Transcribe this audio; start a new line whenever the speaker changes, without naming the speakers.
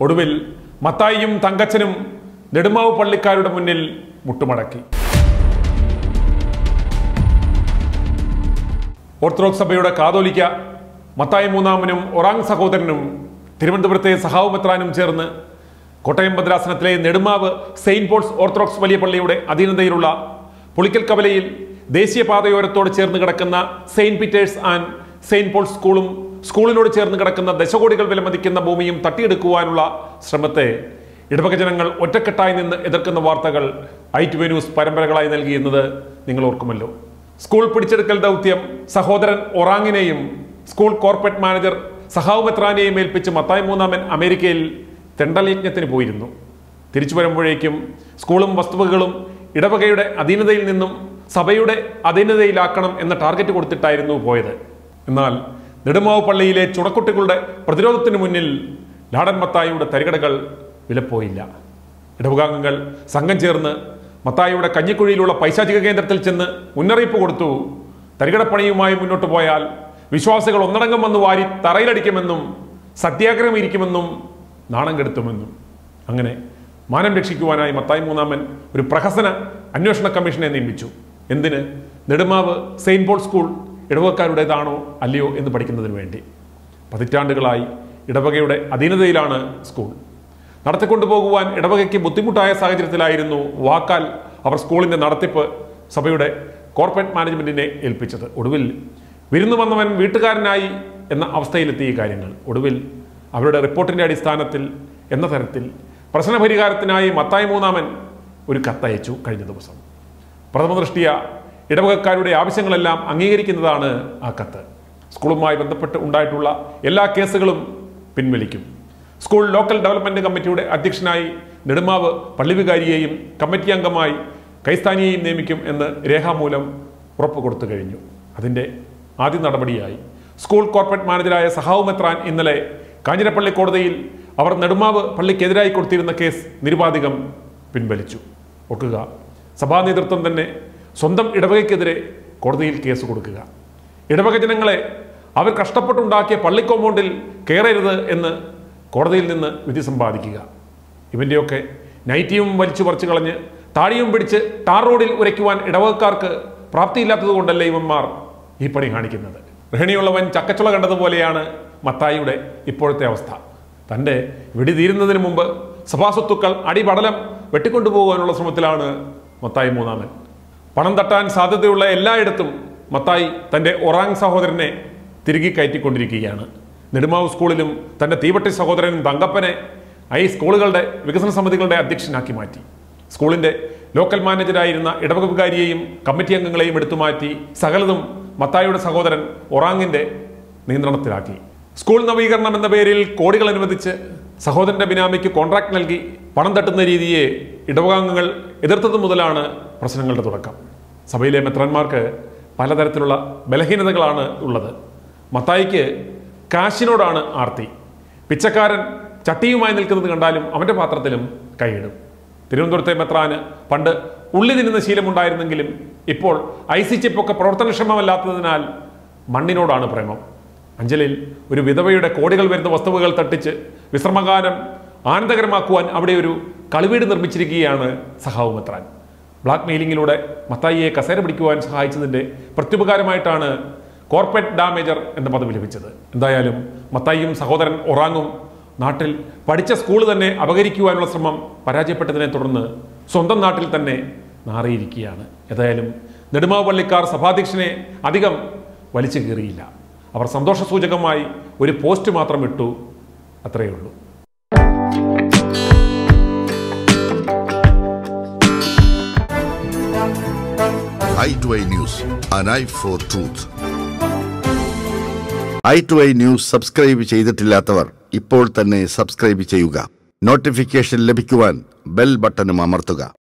ഒടുവിൽ മത്തായിയും തങ്കച്ചനും നെടുമാവ് പള്ളിക്കാരുടെ മുന്നിൽ മുട്ടുമടക്കി ഓർത്തഡോക്സ് സഭയുടെ കാതോലിക്ക മത്തായി മൂന്നാമനും ഒറാങ് സഹോദരനും തിരുവനന്തപുരത്തെ സഹാവ് മെത്രാനും ചേർന്ന് കോട്ടയം ഭദ്രാസനത്തിലെ നെടുമാവ് സെയിന്റ് പോൾസ് ഓർത്തഡോക്സ് വലിയ പള്ളിയുടെ അധീനതയിലുള്ള പുളിക്കൽ കവലയിൽ ദേശീയപാതയോരത്തോട് ചേർന്ന് കിടക്കുന്ന saint Peter's and saint Paul's സ്കൂളും സ്കൂളിനോട് ചേർന്ന് കിടക്കുന്ന ദശകോടികൾ വിലമതിക്കുന്ന ഭൂമിയും തട്ടിയെടുക്കുവാനുള്ള ശ്രമത്തെ ഇടവക ജനങ്ങൾ ഒറ്റക്കെട്ടായി നിന്ന് എതിർക്കുന്ന വാർത്തകൾ ഐ ടി ന്യൂസ് പരമ്പരകളായി നൽകിയെന്നത് നിങ്ങൾ ഓർക്കുമല്ലോ സ്കൂൾ പിടിച്ചെടുക്കൽ ദൗത്യം സഹോദരൻ ഒറാങ്ങിനെയും സ്കൂൾ കോർപ്പറേറ്റ് മാനേജർ സഹാവ് മെത്രാനെയും ഏൽപ്പിച്ച് മത്തായി മൂന്നാമൻ അമേരിക്കയിൽ തെണ്ടൽ യജ്ഞത്തിന് പോയിരുന്നു തിരിച്ചു വരുമ്പോഴേക്കും സ്കൂളും വസ്തുവകകളും ഇടവകയുടെ അധീനതയിൽ നിന്നും സഭയുടെ അധീനതയിലാക്കണം എന്ന ടാർഗറ്റ് കൊടുത്തിട്ടായിരുന്നു പോയത് എന്നാൽ നെടുമാവ് പള്ളിയിലെ ചുടക്കുട്ടികളുടെ പ്രതിരോധത്തിന് മുന്നിൽ ലാടൻ മത്തായിയുടെ തരികടകൾ വിലപ്പോയില്ല ഇടവകാംഗങ്ങൾ സംഘം ചേർന്ന് മത്തായിയുടെ കഞ്ഞിക്കുഴിയിലുള്ള പൈശാചിക കേന്ദ്രത്തിൽ ചെന്ന് മുന്നറിയിപ്പ് കൊടുത്തു തരികടപ്പണിയുമായി മുന്നോട്ട് പോയാൽ വിശ്വാസികൾ ഒന്നടങ്കം വന്ന് വാരി തറയിലടിക്കുമെന്നും സത്യാഗ്രഹം ഇരിക്കുമെന്നും നാണം കെടുത്തുമെന്നും അങ്ങനെ മാനം രക്ഷിക്കുവാനായി മത്തായി മൂന്നാമൻ ഒരു പ്രഹസന അന്വേഷണ കമ്മീഷനെ നിയമിച്ചു എന്തിന് നെടുമാവ് സെയിന്റ് പോൾ സ്കൂൾ ഇടവകക്കാരുടേതാണോ അല്ലയോ എന്ന് പഠിക്കുന്നതിന് വേണ്ടി പതിറ്റാണ്ടുകളായി ഇടവകയുടെ അധീനതയിലാണ് സ്കൂൾ നടത്തിക്കൊണ്ടുപോകുവാൻ ഇടവകയ്ക്ക് ബുദ്ധിമുട്ടായ സാഹചര്യത്തിലായിരുന്നു വാക്കാൽ അവർ സ്കൂളിന്റെ നടത്തിപ്പ് സഭയുടെ കോർപ്പറേറ്റ് മാനേജ്മെന്റിനെ ഏൽപ്പിച്ചത് ഒടുവിൽ വിരുന്നു വന്നവൻ വീട്ടുകാരനായി എന്ന അവസ്ഥയിലെത്തി ഈ കാര്യങ്ങൾ ഒടുവിൽ അവരുടെ റിപ്പോർട്ടിന്റെ അടിസ്ഥാനത്തിൽ എന്ന തരത്തിൽ പ്രശ്നപരിഹാരത്തിനായി മത്തായി മൂന്നാമൻ ഒരു കത്തയച്ചു കഴിഞ്ഞ ദിവസം പ്രഥമ ദൃഷ്ടിയ ഇടവകക്കാരുടെ ആവശ്യങ്ങളെല്ലാം അംഗീകരിക്കുന്നതാണ് ആ കത്ത് സ്കൂളുമായി ബന്ധപ്പെട്ട് ഉണ്ടായിട്ടുള്ള എല്ലാ കേസുകളും പിൻവലിക്കും സ്കൂൾ ലോക്കൽ ഡെവലപ്മെന്റ് കമ്മിറ്റിയുടെ അധ്യക്ഷനായി നെടുമാവ് പള്ളിവികാരിയെയും കമ്മിറ്റി അംഗമായി കൈസ്ഥാനിയെയും നിയമിക്കും എന്ന് രേഖാമൂലം ഉറപ്പ് കൊടുത്തു കഴിഞ്ഞു അതിൻ്റെ ആദ്യ നടപടിയായി സ്കൂൾ കോർപ്പറേറ്റ് മാനേജരായ സഹാവ് മെത്രാൻ ഇന്നലെ കാഞ്ഞിരപ്പള്ളി കോടതിയിൽ അവർ നെടുമാവ് പള്ളിക്കെതിരായി കൊടുത്തിരുന്ന കേസ് നിരുപാധികം പിൻവലിച്ചു ഓർക്കുക സഭാ നേതൃത്വം തന്നെ സ്വന്തം ഇടവകയ്ക്കെതിരെ കോടതിയിൽ കേസ് കൊടുക്കുക ഇടവക ജനങ്ങളെ അവർ കഷ്ടപ്പെട്ടുണ്ടാക്കിയ പള്ളി കോമ്പൗണ്ടിൽ കയറരുത് എന്ന് കോടതിയിൽ നിന്ന് വിധി സമ്പാദിക്കുക ഇവൻ്റെയൊക്കെ നൈറ്റിയും വലിച്ചു പറിച്ചു കളഞ്ഞ് താടിയും പിടിച്ച് ടാർ റോഡിൽ ഉരയ്ക്കുവാൻ ഇടവകക്കാർക്ക് പ്രാപ്തിയില്ലാത്തത് കൊണ്ടല്ലേ ഇവന്മാർ ഈ പണി കാണിക്കുന്നത് ഗൃഹിണിയുള്ളവൻ ചക്കച്ചുള കണ്ടതുപോലെയാണ് മത്തായിയുടെ ഇപ്പോഴത്തെ അവസ്ഥ തൻ്റെ വെടി തീരുന്നതിന് മുമ്പ് സഭാസ്വത്തുക്കൾ അടിപടലം വെട്ടിക്കൊണ്ടുപോകാനുള്ള ശ്രമത്തിലാണ് മത്തായി മൂന്നാമൻ പണം തട്ടാൻ സാധ്യതയുള്ള എല്ലായിടത്തും മത്തായി തൻ്റെ ഒറാങ് സഹോദരനെ തിരികെ കയറ്റിക്കൊണ്ടിരിക്കുകയാണ് നെടുമാവ് സ്കൂളിലും തൻ്റെ തീവട്ടി സഹോദരൻ തങ്കപ്പനെ ഈ സ്കൂളുകളുടെ വികസന സമിതികളുടെ അധ്യക്ഷനാക്കി മാറ്റി സ്കൂളിന്റെ ലോക്കൽ മാനേജരായിരുന്ന ഇടവക വികാരിയെയും കമ്മിറ്റി അംഗങ്ങളെയും എടുത്തു മാറ്റി സകലതും മത്തായിയുടെ സഹോദരൻ ഒറാങ്ങിന്റെ നിയന്ത്രണത്തിലാക്കി സ്കൂൾ നവീകരണം എന്ന പേരിൽ കോടികൾ അനുവദിച്ച് സഹോദരന്റെ ബിനാമിക്ക് കോൺട്രാക്ട് നൽകി പണം തട്ടുന്ന രീതിയെ ഇടവകാംഗങ്ങൾ എതിർത്തത് മുതലാണ് പ്രശ്നങ്ങളുടെ തുടക്കം സഭയിലെ മെത്രന്മാർക്ക് പലതരത്തിലുള്ള ബലഹീനതകളാണ് ഉള്ളത് മത്തായിക്ക് കാശിനോടാണ് ആർത്തി പിച്ചക്കാരൻ ചട്ടിയുമായി നിൽക്കുന്നത് കണ്ടാലും അവന്റെ പാത്രത്തിലും കൈയിടും തിരുവനന്തപുരത്തെ മെത്രാന് പണ്ട് ഉള്ളി തിന്നുന്ന ശീലമുണ്ടായിരുന്നെങ്കിലും ഇപ്പോൾ ഐ സി ചിപ്പൊക്കെ പ്രവർത്തനക്ഷമമല്ലാത്തതിനാൽ മണ്ണിനോടാണ് പ്രേമം അഞ്ചലിൽ ഒരു വിധവയുടെ കോടികൾ വരുന്ന വസ്തുവകൾ തട്ടിച്ച് വിശ്രമകാലം ആനന്ദകരമാക്കുവാൻ അവിടെ ഒരു കളിവീട് നിർമ്മിച്ചിരിക്കുകയാണ് സഹാവ് മെത്രാൻ ബ്ലാക്ക് മെയിലിങ്ങിലൂടെ മത്തായിയെ കസേര പിടിക്കുവാൻ സഹായിച്ചതിന്റെ പ്രത്യുപകാരമായിട്ടാണ് കോർപ്പറേറ്റ് ഡാമേജർ എന്ന പദവി ലഭിച്ചത് എന്തായാലും മത്തായിയും സഹോദരൻ ഒറാങ്ങും നാട്ടിൽ പഠിച്ച സ്കൂൾ തന്നെ അപകരിക്കുവാനുള്ള ശ്രമം പരാജയപ്പെട്ടതിനെ തുടർന്ന് സ്വന്തം നാട്ടിൽ തന്നെ നാറിയിരിക്കുകയാണ് ഏതായാലും നെടുമാവ് പള്ളിക്കാർ സഭാധ്യക്ഷനെ അധികം വലിച്ചു കീറിയില്ല അവർ സന്തോഷസൂചകമായി ഒരു പോസ്റ്റ് മാത്രം ഇട്ടു അത്രയേ ഉള്ളൂ
eye to eye news, an eye for truth. Eye to eye news subscribe ചെയ്തിട്ടില്ലാത്തവർ ഇപ്പോൾ തന്നെ സബ്സ്ക്രൈബ് ചെയ്യുക നോട്ടിഫിക്കേഷൻ ലഭിക്കുവാൻ ബെൽ ബട്ടണും അമർത്തുക